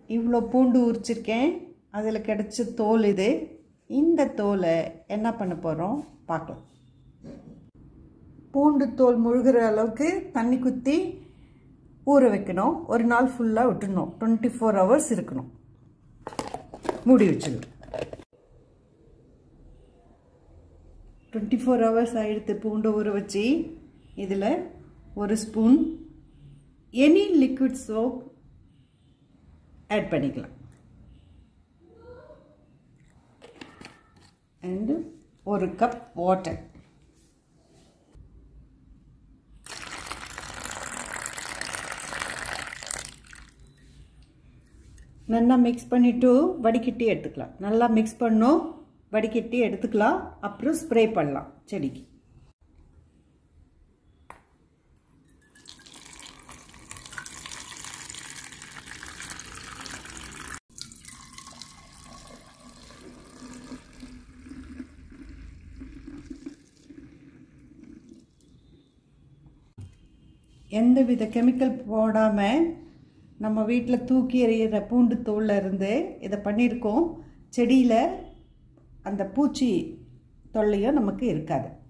இவ்வளோ பூண்டு உரிச்சிருக்கேன் அதில் கிடச்ச தோல் இது இந்த தோலை என்ன பண்ண போகிறோம் பார்க்கலாம் பூண்டு தோல் முழுகிற அளவுக்கு தண்ணி குத்தி ஊற வைக்கணும் ஒரு நாள் ஃபுல்லாக விட்டுடணும் டுவெண்ட்டி ஃபோர் ஹவர்ஸ் இருக்கணும் மூடி வச்சிடணும் டுவெண்ட்டி ஃபோர் ஹவர்ஸ் ஆகிடுத்து பூண்டு ஊற வச்சு இதில் ஒரு spoon any liquid soap add பண்ணிக்கலாம் அண்டு ஒரு கப் வாட்டர் நல்லா மிக்ஸ் பண்ணிவிட்டு வடிகட்டி எடுத்துக்கலாம் நல்லா மிக்ஸ் பண்ணோம் வடிகட்டி எடுத்துக்கலாம் அப்புறம் ஸ்ப்ரே பண்ணலாம் செடிக்கு எந்த வித கெமிக்கல் போடாமல் நம்ம வீட்டில் தூக்கி எறிகிற பூண்டு தோலில் இருந்து இதை பண்ணியிருக்கோம் செடியில் அந்த பூச்சி தொல்லையும் நமக்கு இருக்காது